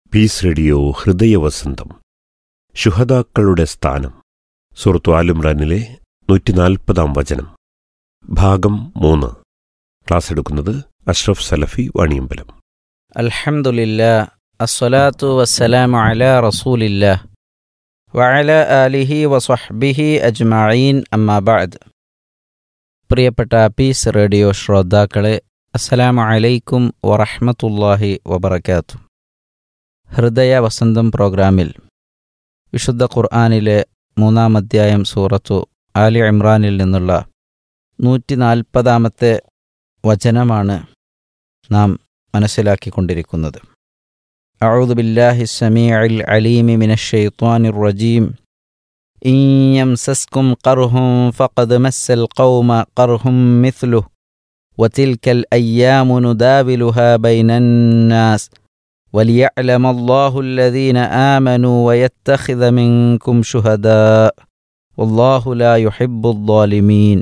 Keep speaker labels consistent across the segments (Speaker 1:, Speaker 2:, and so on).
Speaker 1: piece radio ഹൃദയവസന്തം ശുഹദാക്കളുടെ സ്ഥാനം സുഹൃത്തു ആലുംറാനിലെ നൂറ്റിനാൽപ്പതാം വചനം ഭാഗം മൂന്ന് ക്ലാസ് എടുക്കുന്നത് അഷ്റഫ് സലഫി വാണിയമ്പലം
Speaker 2: അൽഹംദുലില്ലാ അസ്സലാത്തു വസ്സലാമു അലാ റസൂലില്ലാ വഅല ആലിഹി വസ്വഹ്ബിഹി അജ്മഈൻ അമ്മാ ബഅദ് പ്രിയപ്പെട്ട പീസ് റേഡിയോ ശ്രോതാക്കളെ അസ്സലാമു അലൈക്കും വറഹ്മത്തുള്ളാഹി വബറകാത്തു ഹൃദയ വസന്തം പ്രോഗ്രാമിൽ വിശുദ്ധ ഖുർആനിലെ മൂന്നാം അധ്യായം സൂറത്തു ആലി ഇമ്രാനിൽ നിന്നുള്ള നൂറ്റി നാൽപ്പതാമത്തെ വചനമാണ് നാം മനസ്സിലാക്കിക്കൊണ്ടിരിക്കുന്നത് أعوذ بالله السميع العليم من الشيطان الرجيم إن يمسسكم قرح فقد مس القوم قرح مثله وتلك الأيام نداولها بين الناس وليعلم الله الذين آمنوا ويتخذ منكم شهداء والله لا يحب الظالمين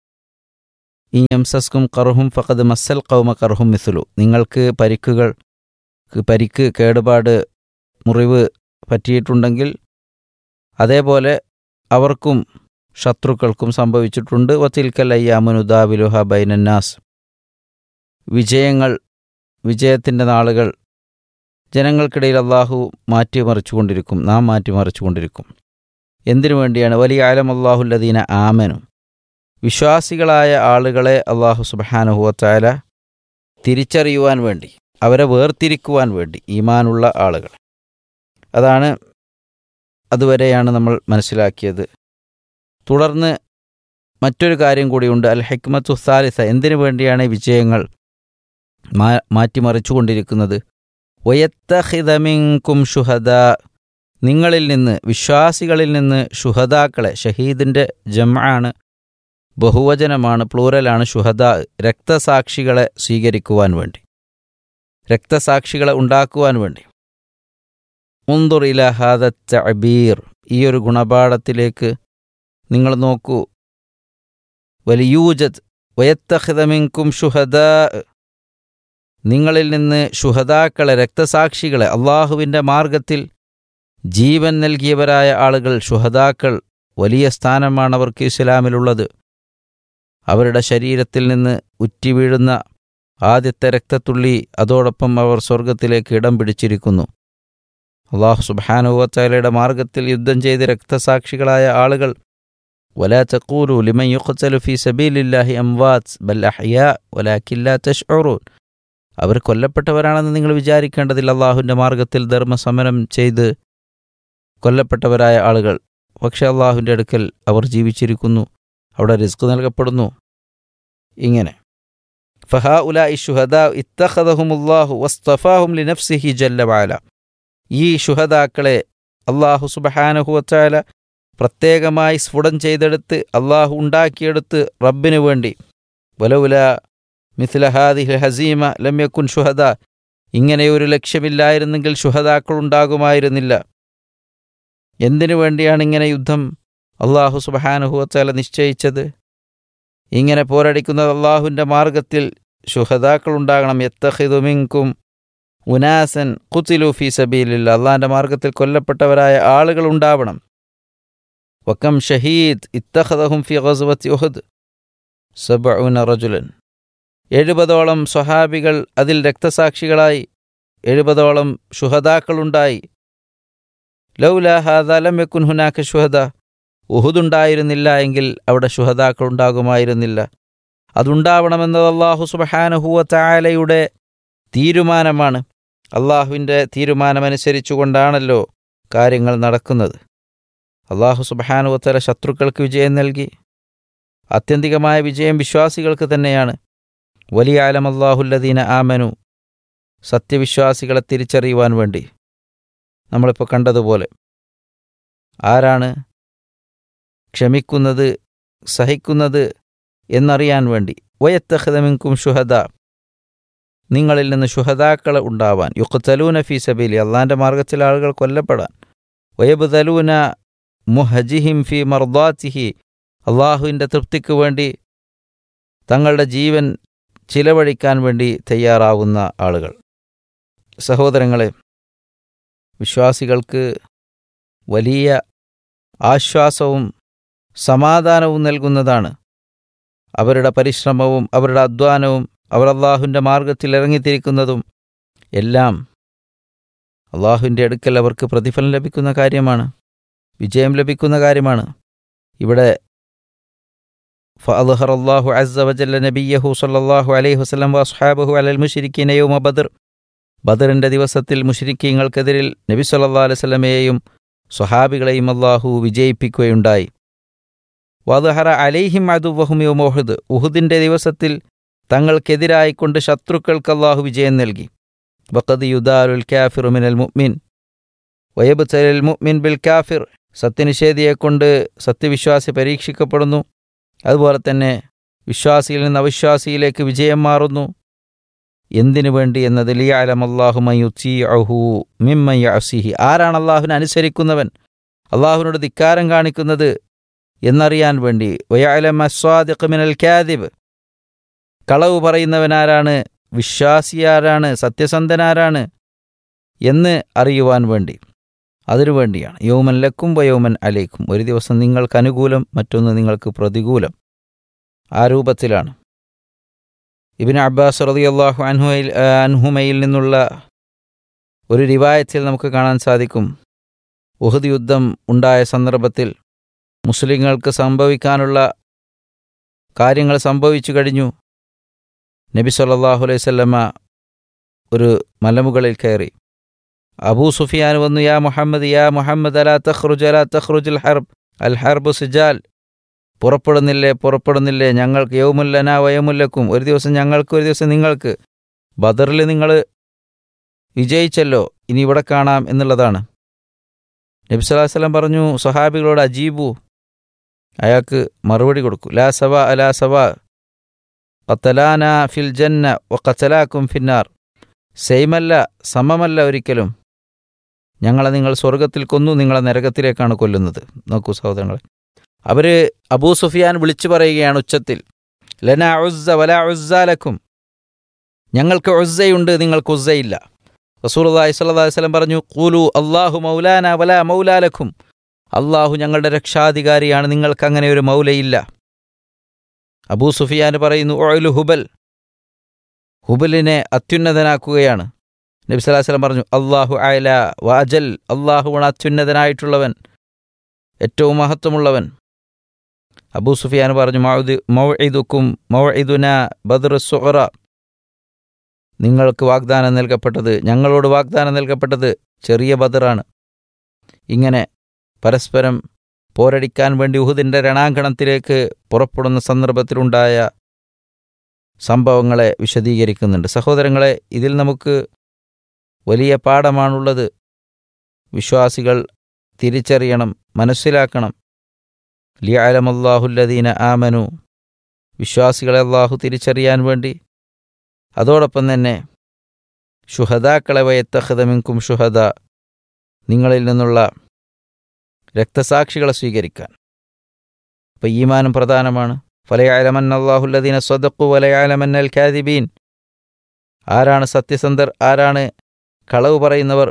Speaker 2: ഈ യംസസ്കും കറുഹും ഫഖദ് മസ്സൽ കൗമ കറുഹും മിസുലു നിങ്ങൾക്ക് പരിക്കുകൾ പരിക്ക് കേടുപാട് മുറിവ് പറ്റിയിട്ടുണ്ടെങ്കിൽ അതേപോലെ അവർക്കും ശത്രുക്കൾക്കും സംഭവിച്ചിട്ടുണ്ട് വത്തിൽക്കൽ അയ്യാമുനുദാബിലുഹ ബൈനന്നാസ് വിജയങ്ങൾ വിജയത്തിൻ്റെ നാളുകൾ ജനങ്ങൾക്കിടയിൽ അള്ളാഹു മാറ്റിമറിച്ചുകൊണ്ടിരിക്കും നാം മാറ്റിമറിച്ചുകൊണ്ടിരിക്കും എന്തിനു വേണ്ടിയാണ് വലിയ ആലം അള്ളാഹുല്ലദീന ആമനും വിശ്വാസികളായ ആളുകളെ അള്ളാഹു സുബാനുഹുവത്തായ തിരിച്ചറിയുവാൻ വേണ്ടി അവരെ വേർതിരിക്കുവാൻ വേണ്ടി ഈമാനുള്ള ആളുകൾ അതാണ് അതുവരെയാണ് നമ്മൾ മനസ്സിലാക്കിയത് തുടർന്ന് മറ്റൊരു കാര്യം കൂടിയുണ്ട് അൽ ഹെക്മത്തു സാലിസ എന്തിനു വേണ്ടിയാണ് ഈ വിജയങ്ങൾ മാ മാറ്റിമറിച്ചുകൊണ്ടിരിക്കുന്നത് വയത്തഹിതമിങ്കും ഷുഹദ നിങ്ങളിൽ നിന്ന് വിശ്വാസികളിൽ നിന്ന് ഷുഹദാക്കളെ ഷഹീദിൻ്റെ ജമാണ് ബഹുവചനമാണ് പ്ലൂറലാണ് ഷുഹദ രക്തസാക്ഷികളെ സ്വീകരിക്കുവാൻ വേണ്ടി രക്തസാക്ഷികളെ ഉണ്ടാക്കുവാൻ വേണ്ടി മുന്തുർ ഇലഹാദ ചബീർ ഈ ഒരു ഗുണപാഠത്തിലേക്ക് നിങ്ങൾ നോക്കൂ വലിയൂജത് വയത്തഹിതമിങ്കും ഷുഹദ നിങ്ങളിൽ നിന്ന് ഷുഹദാക്കളെ രക്തസാക്ഷികളെ അള്ളാഹുവിൻ്റെ മാർഗത്തിൽ ജീവൻ നൽകിയവരായ ആളുകൾ ഷുഹദാക്കൾ വലിയ സ്ഥാനമാണ് അവർക്ക് ഇസ്ലാമിലുള്ളത് അവരുടെ ശരീരത്തിൽ നിന്ന് ഉറ്റിവീഴുന്ന ആദ്യത്തെ രക്തത്തുള്ളി അതോടൊപ്പം അവർ സ്വർഗത്തിലേക്ക് ഇടം പിടിച്ചിരിക്കുന്നു അള്ളാഹു സുബാനുവത്തലയുടെ മാർഗത്തിൽ യുദ്ധം ചെയ്ത് രക്തസാക്ഷികളായ ആളുകൾ വലാ തക്കൂലു ലിമൻ യുഖ്തലു ഫീ സബീലില്ലാഹി അംവാത്ത് ബൽ അഹ്യാ വലാക്കില്ല തഷ്ഉറൂൻ അവർ കൊല്ലപ്പെട്ടവരാണെന്ന് നിങ്ങൾ വിചാരിക്കേണ്ടതില്ല അള്ളാഹുവിൻ്റെ മാർഗത്തിൽ ധർമ്മസമരം ചെയ്ത് കൊല്ലപ്പെട്ടവരായ ആളുകൾ പക്ഷേ അള്ളാഹുവിൻ്റെ അടുക്കൽ അവർ ജീവിച്ചിരിക്കുന്നു അവിടെ റിസ്ക് നൽകപ്പെടുന്നു ഇങ്ങനെ ഫഹാ ഉല ഇഷുഹദ ഇത്തഹദഹുമുല്ലാഹു വസ്തഫാഹും ലിനഫ്സിഹി ജല്ലവാല ഈ ഷുഹദാക്കളെ അള്ളാഹു സുബഹാനഹുവച്ചാല പ്രത്യേകമായി സ്ഫുടം ചെയ്തെടുത്ത് അള്ളാഹു ഉണ്ടാക്കിയെടുത്ത് റബ്ബിനു വേണ്ടി വലവുല മിഥിലഹാദി ഹസീമ ലമ്യക്കുൻ ഷുഹദ ഇങ്ങനെയൊരു ലക്ഷ്യമില്ലായിരുന്നെങ്കിൽ ഷുഹദാക്കൾ ഉണ്ടാകുമായിരുന്നില്ല എന്തിനു വേണ്ടിയാണ് ഇങ്ങനെ യുദ്ധം അള്ളാഹു സുബഹാനുഹുവച്ചാല നിശ്ചയിച്ചത് ഇങ്ങനെ പോരടിക്കുന്നത് അള്ളാഹുവിൻ്റെ മാർഗത്തിൽ ഷുഹദാക്കൾ ഉണ്ടാകണം എത്തഹിദുമിങ്കും ഉനാസൻ കുത്തിലു ഫി സബീലില്ല അള്ളാഹിൻ്റെ മാർഗത്തിൽ കൊല്ലപ്പെട്ടവരായ ആളുകൾ ഉണ്ടാവണം വക്കം ഷഹീദ് ഇത്തഹദഹും ഫി ഗസ്വത്തി ഉഹദ് സബഉന റജുലൻ എഴുപതോളം സ്വഹാബികൾ അതിൽ രക്തസാക്ഷികളായി എഴുപതോളം ഷുഹദാക്കളുണ്ടായി ലൗല ഹാദാലം യക്കുൻ ഹുനാക്ക ഷുഹദ ഉഹുദുണ്ടായിരുന്നില്ല എങ്കിൽ അവിടെ ഷുഹദാക്കൾ ഉണ്ടാകുമായിരുന്നില്ല അതുണ്ടാവണമെന്നത് അള്ളാഹു സുബഹാനഹുവ തായാലയുടെ തീരുമാനമാണ് അള്ളാഹുവിൻ്റെ തീരുമാനമനുസരിച്ചുകൊണ്ടാണല്ലോ കാര്യങ്ങൾ നടക്കുന്നത് അള്ളാഹു സുബഹാനുവത്തല ശത്രുക്കൾക്ക് വിജയം നൽകി ആത്യന്തികമായ വിജയം വിശ്വാസികൾക്ക് തന്നെയാണ് വലിയ ആലം അള്ളാഹുല്ലദീന ആമനു സത്യവിശ്വാസികളെ തിരിച്ചറിയുവാൻ വേണ്ടി നമ്മളിപ്പോൾ കണ്ടതുപോലെ ആരാണ് ക്ഷമിക്കുന്നത് സഹിക്കുന്നത് എന്നറിയാൻ വേണ്ടി വയത്തഹദമിങ്കും ഷുഹദ നിങ്ങളിൽ നിന്ന് ഷുഹദാക്കളെ ഉണ്ടാവാൻ യുഖത്തലൂന ഫി സബീലി അള്ളാൻ്റെ മാർഗത്തിൽ ആളുകൾ കൊല്ലപ്പെടാൻ വയബുതലൂന മുഹജിഹിം ഫി മർദാത്തിഹി അള്ളാഹുവിൻ്റെ തൃപ്തിക്ക് വേണ്ടി തങ്ങളുടെ ജീവൻ ചിലവഴിക്കാൻ വേണ്ടി തയ്യാറാവുന്ന ആളുകൾ സഹോദരങ്ങളെ വിശ്വാസികൾക്ക് വലിയ ആശ്വാസവും സമാധാനവും നൽകുന്നതാണ് അവരുടെ പരിശ്രമവും അവരുടെ അധ്വാനവും അവർ അള്ളാഹുവിൻ്റെ മാർഗത്തിൽ ഇറങ്ങിത്തിരിക്കുന്നതും എല്ലാം അള്ളാഹുവിൻ്റെ അടുക്കൽ അവർക്ക് പ്രതിഫലം ലഭിക്കുന്ന കാര്യമാണ് വിജയം ലഭിക്കുന്ന കാര്യമാണ് ഇവിടെ فأظهر الله عز وجل نبيه صلى الله عليه وسلم وأصحابه على المشركين يوم بدر ബദറിൻ്റെ ദിവസത്തിൽ മുഷരിക്കീങ്ങൾക്കെതിരിൽ നബി സല്ലാ അലൈഹി സ്വലമയെയും സ്വഹാബികളെയും അള്ളാഹു വിജയിപ്പിക്കുകയുണ്ടായി വദഹറ അലൈഹിം അതുവഹും യോം ഉഹുദ് ഉഹുദിൻ്റെ ദിവസത്തിൽ തങ്ങൾക്കെതിരായിക്കൊണ്ട് ശത്രുക്കൾക്ക് അള്ളാഹു വിജയം നൽകി വഖദ് യുദാലുൽ കാഫിറു മിനൽ മുഅ്മിൻ വയബ്തലിൽ മുഅ്മിൻ ബിൽ കാഫിർ സത്യനിഷേധിയെക്കൊണ്ട് സത്യവിശ്വാസി പരീക്ഷിക്കപ്പെടുന്നു അതുപോലെ തന്നെ വിശ്വാസിയിൽ നിന്ന് അവിശ്വാസിയിലേക്ക് വിജയം മാറുന്നു എന്തിനു വേണ്ടി എന്നത് ലിയാലം അള്ളാഹുമയുഹു മിമ്മയ്യസിഹി ആരാണ് അള്ളാഹുവിനെ അനുസരിക്കുന്നവൻ അള്ളാഹുവിനോട് ധിക്കാരം കാണിക്കുന്നത് എന്നറിയാൻ വേണ്ടി വയാലം അസ്വാദിഖ് മിനൽ ഖ്യാദിബ് കളവ് പറയുന്നവനാരാണ് വിശ്വാസിയാരാണ് സത്യസന്ധനാരാണ് എന്ന് അറിയുവാൻ വേണ്ടി അതിനു വേണ്ടിയാണ് യൗമൻ ലക്കും വയോമൻ അലൈക്കും ഒരു ദിവസം നിങ്ങൾക്ക് അനുകൂലം മറ്റൊന്ന് നിങ്ങൾക്ക് പ്രതികൂലം ആ രൂപത്തിലാണ് ഇബിൻ അബ്ബാസ് റളിയല്ലാഹു അൻഹുയിൽ അൻഹുമയിൽ നിന്നുള്ള ഒരു റിവായത്തിൽ നമുക്ക് കാണാൻ സാധിക്കും ഉഹദ് യുദ്ധം ഉണ്ടായ സന്ദർഭത്തിൽ മുസ്ലിങ്ങൾക്ക് സംഭവിക്കാനുള്ള കാര്യങ്ങൾ സംഭവിച്ചു കഴിഞ്ഞു നബി സല്ലല്ലാഹു അലൈഹി വസല്ലമ ഒരു മലമുകളിൽ കയറി അബൂ സുഫിയാൻ വന്നു യാ മുഹമ്മദ് യാ മുഹമ്മദ് അലാ തഖ്റുജ് അലാ തഖ്റുജുൽ ഹർബ് അൽ ഹർബ് സിജാൽ പുറപ്പെടുന്നില്ലേ പുറപ്പെടുന്നില്ലേ ഞങ്ങൾക്ക് യൗമുല്ലന വയമുല്ലക്കും ഒരു ദിവസം ഞങ്ങൾക്ക് ഒരു ദിവസം നിങ്ങൾക്ക് ബദറിൽ നിങ്ങൾ വിജയിച്ചല്ലോ ഇനി ഇവിടെ കാണാം എന്നുള്ളതാണ് നബി സല്ലല്ലാഹു അലൈഹി വസല്ലം പറഞ്ഞു സഹാബികളോട് അജീബു അയാൾക്ക് മറുപടി കൊടുക്കൂ ലാ സവ അലാ സവ ഖത്തലാന ഫിൽ ജന്ന വ ഖത്തലാക്കും ഫിന്നാർ സെയിമല്ല സമമല്ല ഒരിക്കലും ഞങ്ങളെ നിങ്ങൾ സ്വർഗത്തിൽ കൊന്നു നിങ്ങളെ നരകത്തിലേക്കാണ് കൊല്ലുന്നത് നോക്കൂ സഹോദരങ്ങളെ അവർ അബൂ സുഫിയാൻ വിളിച്ചു പറയുകയാണ് ഉച്ചത്തിൽ ലന ഉസ്സ വല ഉസ്സാലക്കും ഞങ്ങൾക്ക് ഉസ്സയുണ്ട് നിങ്ങൾക്ക് ഉസ്സയില്ല റസൂലുള്ളാഹി സ്വല്ലല്ലാഹി വസല്ലം പറഞ്ഞു ഖൂലു അല്ലാഹു മൗലാന വല മൗലാലക്കും അള്ളാഹു ഞങ്ങളുടെ രക്ഷാധികാരിയാണ് നിങ്ങൾക്ക് അങ്ങനെ ഒരു മൗലയില്ല അബൂ സുഫിയാൻ പറയുന്നു ഒഴലു ഹുബൽ ഹുബലിനെ അത്യുന്നതനാക്കുകയാണ് നബി സല്ലല്ലാഹു അലൈഹി വസല്ലം പറഞ്ഞു അള്ളാഹു അയല വാജൽ അള്ളാഹുവാണ് അത്യുന്നതനായിട്ടുള്ളവൻ ഏറ്റവും മഹത്വമുള്ളവൻ അബൂ സുഫിയാൻ പറഞ്ഞു മൗദ് മൗഇദുക്കും മൗഇദുന ബദർ സുഹറ നിങ്ങൾക്ക് വാഗ്ദാനം നൽകപ്പെട്ടത് ഞങ്ങളോട് വാഗ്ദാനം നൽകപ്പെട്ടത് ചെറിയ ബദറാണ് ഇങ്ങനെ പരസ്പരം പോരടിക്കാൻ വേണ്ടി ഉഹുദിൻ്റെ രണാങ്കണത്തിലേക്ക് പുറപ്പെടുന്ന സന്ദർഭത്തിലുണ്ടായ സംഭവങ്ങളെ വിശദീകരിക്കുന്നുണ്ട് സഹോദരങ്ങളെ ഇതിൽ നമുക്ക് വലിയ പാഠമാണുള്ളത് വിശ്വാസികൾ തിരിച്ചറിയണം മനസ്സിലാക്കണം ലിയാലമല്ലാഹുല്ലദീന ആമനു വിശ്വാസികളെ അള്ളാഹു തിരിച്ചറിയാൻ വേണ്ടി അതോടൊപ്പം തന്നെ ഷുഹദാക്കളെ വയത്തഹദമിൻകും ഷുഹദ നിങ്ങളിൽ നിന്നുള്ള രക്തസാക്ഷികളെ സ്വീകരിക്കാൻ അപ്പം ഈമാനും പ്രധാനമാണ് ഫലയാലമൻ അള്ളാഹുല്ലദീന സ്വദക്കു വലയാലമന്നൽ ഖാദിബീൻ ആരാണ് സത്യസന്ധർ ആരാണ് കളവ് പറയുന്നവർ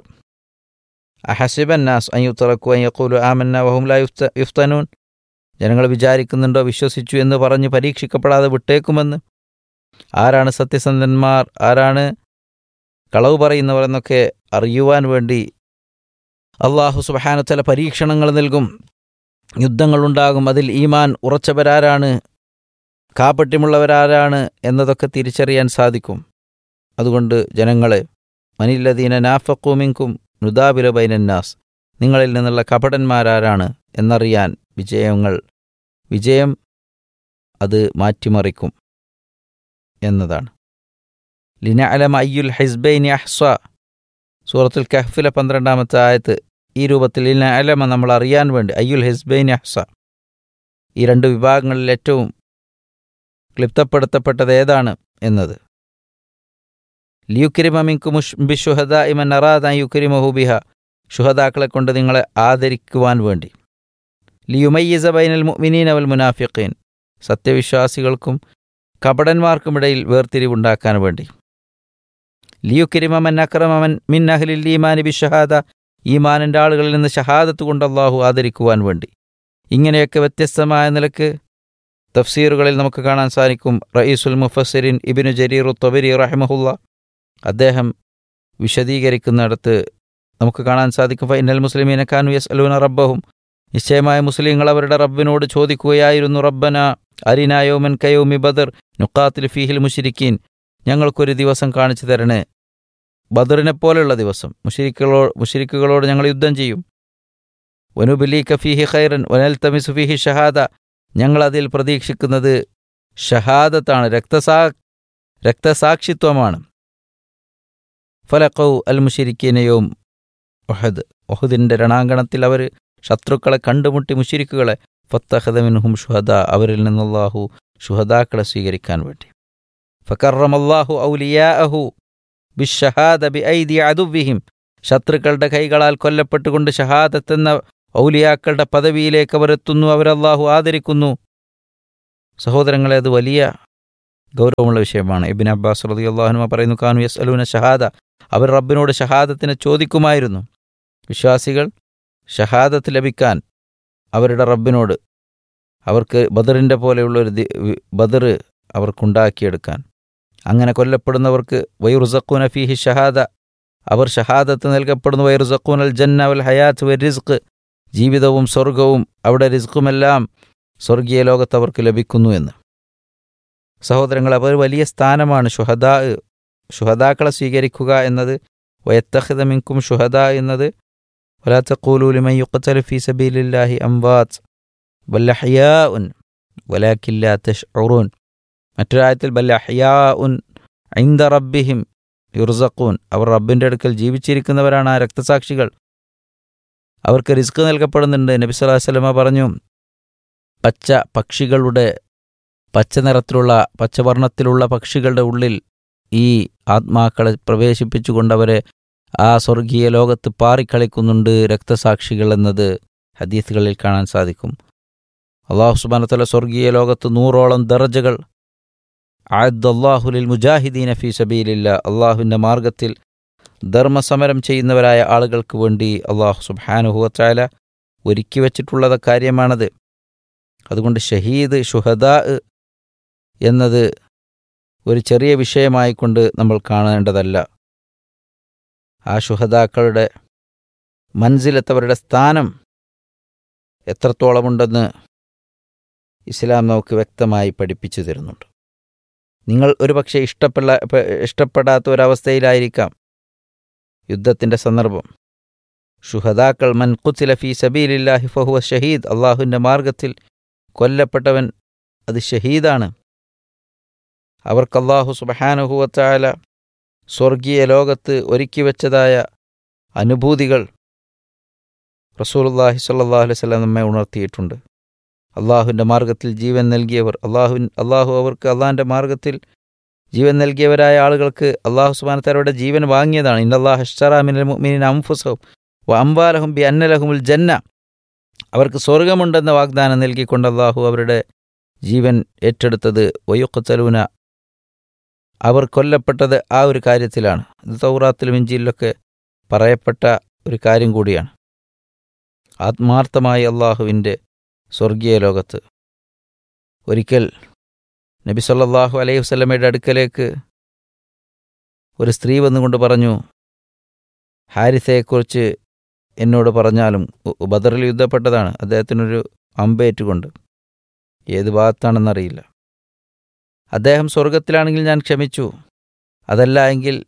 Speaker 2: അഹസിബൻ നാസ് അയ്യുത്തറക്കു അയ്യക്കൂലു ആമന്ന വഹും ലാ യുഫ്ത യുഫ്തനൂൻ ജനങ്ങൾ വിചാരിക്കുന്നുണ്ടോ വിശ്വസിച്ചു എന്ന് പറഞ്ഞ് പരീക്ഷിക്കപ്പെടാതെ വിട്ടേക്കുമെന്ന് ആരാണ് സത്യസന്ധന്മാർ ആരാണ് കളവ് പറയുന്നവർ എന്നൊക്കെ അറിയുവാൻ വേണ്ടി അള്ളാഹു സുബഹാനത്തല പരീക്ഷണങ്ങൾ നൽകും യുദ്ധങ്ങളുണ്ടാകും അതിൽ ഈമാൻ ഉറച്ചവരാരാണ് കാപ്പട്യമുള്ളവരാരാണ് എന്നതൊക്കെ തിരിച്ചറിയാൻ സാധിക്കും അതുകൊണ്ട് ജനങ്ങളെ മനില്ലദീന നാഫക്കൂമിങ്കും നുദാബില ബൈനന്നാസ് നിങ്ങളിൽ നിന്നുള്ള കപടന്മാരാരാണ് എന്നറിയാൻ വിജയങ്ങൾ വിജയം അത് മാറ്റിമറിക്കും എന്നതാണ് ലിന അലമ അയ്യുൽ ഹൈസ്ബൈനി അഹ്സ സൂറത്തുൽ കഹ്ഫിലെ പന്ത്രണ്ടാമത്തെ ആയത്ത് ഈ രൂപത്തിൽ ലിന അലമ നമ്മൾ അറിയാൻ വേണ്ടി അയ്യുൽ ഹൈസ്ബൈനി അഹ്സ ഈ രണ്ട് വിഭാഗങ്ങളിൽ ഏറ്റവും ക്ലിപ്തപ്പെടുത്തപ്പെട്ടത് ഏതാണ് എന്നത് ലിയുക്രിമിങ്കു ബിഷുഹദ ഇമൻ അറാദ യുക്രിമഹുബിഹ ഷുഹദാക്കളെ കൊണ്ട് നിങ്ങളെ ആദരിക്കുവാൻ വേണ്ടി ലിയുമയ്യസ ബൈനൽ മുഅ്മിനീന വൽ മുനാഫിഖീൻ സത്യവിശ്വാസികൾക്കും കപടന്മാർക്കുമിടയിൽ വേർതിരിവുണ്ടാക്കാൻ വേണ്ടി ലിയുക്രിമമൻ അക്രമമൻ മിൻ അഹ്ലിൽ ഈമാനി ബിഷഹാദ ഈമാനിൻ്റെ ആളുകളിൽ നിന്ന് ഷഹാദത്ത് കൊണ്ട് അള്ളാഹു ആദരിക്കുവാൻ വേണ്ടി ഇങ്ങനെയൊക്കെ വ്യത്യസ്തമായ നിലക്ക് തഫ്സീറുകളിൽ നമുക്ക് കാണാൻ സാധിക്കും റയീസുൽ മുഫസ്സിരിൻ ഇബിനു ജരീറു തൊബരി റഹ്മഹുല്ല അദ്ദേഹം വിശദീകരിക്കുന്നിടത്ത് നമുക്ക് കാണാൻ സാധിക്കും ഫൈനൽ മുസ്ലിമീന ഖാനു യസ് അലൂന റബ്ബഹും നിശ്ചയമായ മുസ്ലിങ്ങൾ അവരുടെ റബ്ബിനോട് ചോദിക്കുകയായിരുന്നു റബ്ബന അരിനായോമൻ കയോമി ബദർ നുക്കാത്തിൽ ഫീഹിൽ മുഷിരിക്കീൻ ഞങ്ങൾക്കൊരു ദിവസം കാണിച്ചു തരണേ ബദറിനെ പോലെയുള്ള ദിവസം മുഷിരിക്കുകളോ മുഷിരിക്കുകളോട് ഞങ്ങൾ യുദ്ധം ചെയ്യും വനുബലീക ഫീഹി ഖൈറൻ വനൽ തമിസു ഫീഹി ഷഹാദ ഞങ്ങൾ അതിൽ പ്രതീക്ഷിക്കുന്നത് ഷഹാദത്താണ് രക്തസാ രക്തസാക്ഷിത്വമാണ് ഫലഖൗ അൽ മുഷിരിക്കീനയും ഒഹദ് ഒഹദിൻ്റെ രണാങ്കണത്തിൽ അവർ ശത്രുക്കളെ കണ്ടുമുട്ടി മുഷിരിക്കുകളെ ഫത്തഹദമിൻഹും ഷുഹദ അവരിൽ നിന്നല്ലാഹു ഷുഹദാക്കളെ സ്വീകരിക്കാൻ വേണ്ടി ഫക്കറമല്ലാഹു ഔലിയാഅഹു ബിഷഹാദ ബി ഐദി അതുവിഹിം ശത്രുക്കളുടെ കൈകളാൽ കൊല്ലപ്പെട്ടുകൊണ്ട് ഷഹാദത്ത് എന്ന ഔലിയാക്കളുടെ പദവിയിലേക്ക് അവരെത്തുന്നു അവരല്ലാഹു ആദരിക്കുന്നു സഹോദരങ്ങളെ അത് വലിയ ഗൗരവമുള്ള വിഷയമാണ് ഇബിൻ അബ്ബാസ് റതി അള്ളാഹുനുമ പറയുന്നു കാനു യസ് അലൂന ഷഹാദ അവർ റബ്ബിനോട് ഷഹാദത്തിനെ ചോദിക്കുമായിരുന്നു വിശ്വാസികൾ ഷഹാദത്ത് ലഭിക്കാൻ അവരുടെ റബ്ബിനോട് അവർക്ക് ബദറിൻ്റെ പോലെയുള്ള ഒരു ബദർ അവർക്കുണ്ടാക്കിയെടുക്കാൻ അങ്ങനെ കൊല്ലപ്പെടുന്നവർക്ക് വൈറുസക്കൂന ഫീഹി ഷഹാദ അവർ ഷഹാദത്ത് നൽകപ്പെടുന്നു വൈറുസക്കൂൻ അൽ ജന്ന വൽ ഹയാത്ത് വൽ റിസ്ക് ജീവിതവും സ്വർഗവും അവിടെ റിസ്ക്കുമെല്ലാം സ്വർഗീയ ലോകത്ത് അവർക്ക് ലഭിക്കുന്നു എന്ന് സഹോദരങ്ങൾ അവർ വലിയ സ്ഥാനമാണ് ഷുഹദാ ഷുഹദാക്കളെ സ്വീകരിക്കുക എന്നത് വയത്തഹിദ മിൻകും ഷുഹദ എന്നത് ولا تقولوا لمن يقتل في سبيل الله أموات بل أحياء ولكن لا تشعرون മറ്റൊരായത്തിൽ ബൽ അഹ്യാഉൻ ഐന്ദ റബ്ബിഹിം യുർസഖൂൻ അവർ റബ്ബിൻ്റെ അടുക്കൽ ജീവിച്ചിരിക്കുന്നവരാണ് ആ രക്തസാക്ഷികൾ അവർക്ക് റിസ്ക് നൽകപ്പെടുന്നുണ്ട് നബി സല്ലല്ലാഹു അലൈഹി വസല്ലമ പറഞ്ഞു പച്ച പക്ഷികളുടെ പച്ച നിറത്തിലുള്ള പച്ചവർണ്ണത്തിലുള്ള പക്ഷികളുടെ ഉള്ളിൽ ഈ ആത്മാക്കളെ പ്രവേശിപ്പിച്ചുകൊണ്ടവരെ ആ സ്വർഗീയ ലോകത്ത് പാറിക്കളിക്കുന്നുണ്ട് രക്തസാക്ഷികൾ എന്നത് ഹദീസുകളിൽ കാണാൻ സാധിക്കും അള്ളാഹു സുബാനത്തല സ്വർഗീയ ലോകത്ത് നൂറോളം ദർജകൾ ആദ്ദാഹുലിൽ മുജാഹിദീൻ ഫി സബീലില്ല അള്ളാഹുവിൻ്റെ മാർഗത്തിൽ ധർമ്മസമരം ചെയ്യുന്നവരായ ആളുകൾക്ക് വേണ്ടി അള്ളാഹു സുബാനുഹുവത്തായ ഒരുക്കി വച്ചിട്ടുള്ളത് കാര്യമാണത് അതുകൊണ്ട് ഷഹീദ് ഷുഹദാ എന്നത് ഒരു ചെറിയ വിഷയമായിക്കൊണ്ട് നമ്മൾ കാണേണ്ടതല്ല ആ ശുഹദാക്കളുടെ മൻസിലെത്തവരുടെ സ്ഥാനം എത്രത്തോളമുണ്ടെന്ന് ഇസ്ലാം നമുക്ക് വ്യക്തമായി പഠിപ്പിച്ചു തരുന്നുണ്ട് നിങ്ങൾ ഒരുപക്ഷെ ഇഷ്ടപ്പെട ഇഷ്ടപ്പെടാത്ത ഒരവസ്ഥയിലായിരിക്കാം യുദ്ധത്തിൻ്റെ സന്ദർഭം ഷുഹദാക്കൾ മൻ കുത്തില ഫി സബീലില്ലാഹി ഫഹുവ ഷഹീദ് അള്ളാഹുവിൻ്റെ മാർഗത്തിൽ കൊല്ലപ്പെട്ടവൻ അത് ഷഹീദാണ് അവർക്ക് അള്ളാഹു സുബഹാനുഹുവത്തായ സ്വർഗീയ ലോകത്ത് ഒരുക്കി വെച്ചതായ അനുഭൂതികൾ റസൂലുല്ലാഹി സ്വല്ലല്ലാഹു അലൈഹി വസല്ലം നമ്മെ ഉണർത്തിയിട്ടുണ്ട് അള്ളാഹുവിൻ്റെ മാർഗത്തിൽ ജീവൻ നൽകിയവർ അള്ളാഹു അള്ളാഹു അവർക്ക് അള്ളാഹിൻ്റെ മാർഗത്തിൽ ജീവൻ നൽകിയവരായ ആളുകൾക്ക് അള്ളാഹു സുബാനത്താരുടെ ജീവൻ വാങ്ങിയതാണ് ഇന്നല്ലാഹ് അഷ്റമിൻ മുഅ്മിനീൻ അംഫുസഹും വ അംബാലഹും ബി അന്നലഹുമുൽ ജന്ന അവർക്ക് സ്വർഗമുണ്ടെന്ന വാഗ്ദാനം നൽകിക്കൊണ്ട് അള്ളാഹു അവരുടെ ജീവൻ ഏറ്റെടുത്തത് വയുക്കത്തലൂന അവർ കൊല്ലപ്പെട്ടത് ആ ഒരു കാര്യത്തിലാണ് ഇത് തൗറാത്തിലും ഇഞ്ചിയിലൊക്കെ പറയപ്പെട്ട ഒരു കാര്യം കൂടിയാണ് ആത്മാർത്ഥമായി അള്ളാഹുവിൻ്റെ സ്വർഗീയ ലോകത്ത് ഒരിക്കൽ നബി സല്ലല്ലാഹു അലൈഹി വസല്ലമയുടെ അടുക്കലേക്ക് ഒരു സ്ത്രീ വന്നുകൊണ്ട് പറഞ്ഞു ഹാരിസയെക്കുറിച്ച് എന്നോട് പറഞ്ഞാലും ബദറിൽ യുദ്ധപ്പെട്ടതാണ് അദ്ദേഹത്തിനൊരു അമ്പേറ്റുകൊണ്ട് ഏത് ഭാഗത്താണെന്നറിയില്ല അദ്ദേഹം സ്വർഗത്തിലാണെങ്കിൽ ഞാൻ ക്ഷമിച്ചു അതല്ല എങ്കിൽ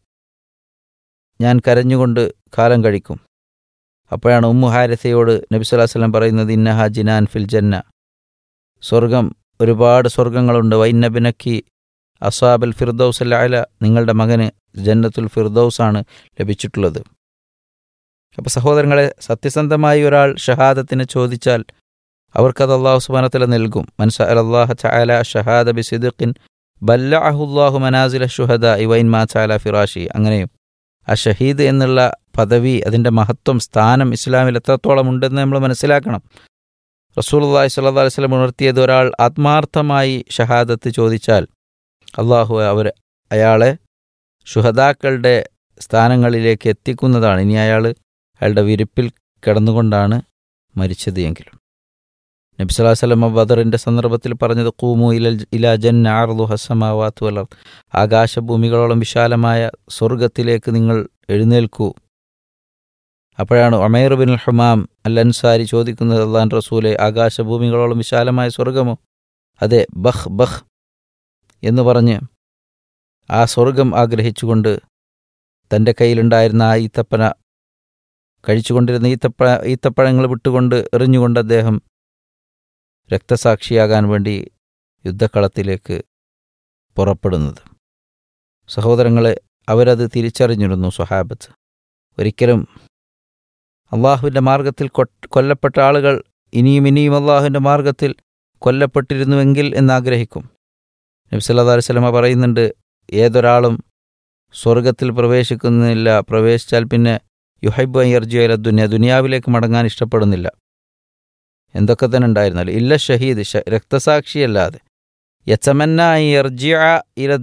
Speaker 2: ഞാൻ കരഞ്ഞുകൊണ്ട് കാലം കഴിക്കും അപ്പോഴാണ് ഉമ്മു ഹാരിസയോട് നബി സ്വല്ലല്ലാഹു അലൈഹി വസല്ലം പറയുന്നത് ഇന്നഹ ജിനാൻ ഫിൽ ജന്ന സ്വർഗം ഒരുപാട് സ്വർഗങ്ങളുണ്ട് വൈനബിനക്കി അസാബൽ ഫിർദൌസ് അല്ല നിങ്ങളുടെ മകന് ജന്നത്തുൽ ഫിർദൌസാണ് ലഭിച്ചിട്ടുള്ളത് അപ്പോൾ സഹോദരങ്ങളെ സത്യസന്ധമായി ഒരാൾ ഷഹാദത്തിന് ചോദിച്ചാൽ അവർക്കത് അള്ളാഹു സുബാനത്തല നൽകും മൻസ അലല്ലാഹ ചാല ഷഹാദ ബി സിദ്ഖിൻ ബല്ലാഹുല്ലാഹു മനാസില ഷുഹദ ഇവൈൻ മാ ചാല ഫിറാഷി അങ്ങനെയും ആ ഷഹീദ് എന്നുള്ള പദവി അതിൻ്റെ മഹത്വം സ്ഥാനം ഇസ്ലാമിൽ എത്രത്തോളം ഉണ്ടെന്ന് നമ്മൾ മനസ്സിലാക്കണം റസൂലുള്ളാഹി സ്വല്ലല്ലാഹു അലൈഹി വസല്ലം ഉണർത്തിയത് ഒരാൾ ആത്മാർത്ഥമായി ഷഹാദത്ത് ചോദിച്ചാൽ അള്ളാഹു അവർ അയാളെ ഷുഹദാക്കളുടെ സ്ഥാനങ്ങളിലേക്ക് എത്തിക്കുന്നതാണ് ഇനി അയാൾ അയാളുടെ വിരിപ്പിൽ കിടന്നുകൊണ്ടാണ് മരിച്ചത് എങ്കിലും നബി സ്വല്ലല്ലാഹു അലൈഹി വസല്ലം ബദറിൻ്റെ സന്ദർഭത്തിൽ പറഞ്ഞത് കൂമു ഇല ഇലാ ജന്ന ആർദു ഹസമാവാത്തു വലർ ആകാശഭൂമികളോളം വിശാലമായ സ്വർഗത്തിലേക്ക് നിങ്ങൾ എഴുന്നേൽക്കൂ അപ്പോഴാണ് Umair bin Humam al Ansari ചോദിക്കുന്നത് അള്ളാൻ റസൂലെ ആകാശഭൂമികളോളം വിശാലമായ സ്വർഗമോ അതെ ബഹ് ബഹ് എന്ന് പറഞ്ഞ് ആ സ്വർഗം ആഗ്രഹിച്ചുകൊണ്ട് തൻ്റെ കയ്യിലുണ്ടായിരുന്ന ആ ഈത്തപ്പന കഴിച്ചുകൊണ്ടിരുന്ന ഈത്തപ്പഴ ഈത്തപ്പഴങ്ങൾ വിട്ടുകൊണ്ട് എറിഞ്ഞുകൊണ്ട് അദ്ദേഹം രക്തസാക്ഷിയാകാൻ വേണ്ടി യുദ്ധക്കളത്തിലേക്ക് പുറപ്പെടുന്നത് സഹോദരങ്ങളെ അവരത് തിരിച്ചറിഞ്ഞിരുന്നു സ്വഹാബത്ത് ഒരിക്കലും അള്ളാഹുവിൻ്റെ മാർഗത്തിൽ കൊല്ലപ്പെട്ട ആളുകൾ ഇനിയും ഇനിയും അള്ളാഹുവിൻ്റെ മാർഗത്തിൽ കൊല്ലപ്പെട്ടിരുന്നുവെങ്കിൽ എന്നാഗ്രഹിക്കും നബി സല്ലല്ലാഹു അലൈഹി വസല്ലമ പറയുന്നുണ്ട് ഏതൊരാളും സ്വർഗത്തിൽ പ്രവേശിക്കുന്നില്ല പ്രവേശിച്ചാൽ പിന്നെ യുഹൈബ് അയ്യർജിയല ദുനിയ ദുനിയാവിലേക്ക് മടങ്ങാൻ ഇഷ്ടപ്പെടുന്നില്ല എന്തൊക്കെ തന്നെ ഉണ്ടായിരുന്നാലും ഇല്ല ഷഹീദ് രക്തസാക്ഷിയല്ലാതെ യച്ചമന്ന അയ്യർജിയ ഇല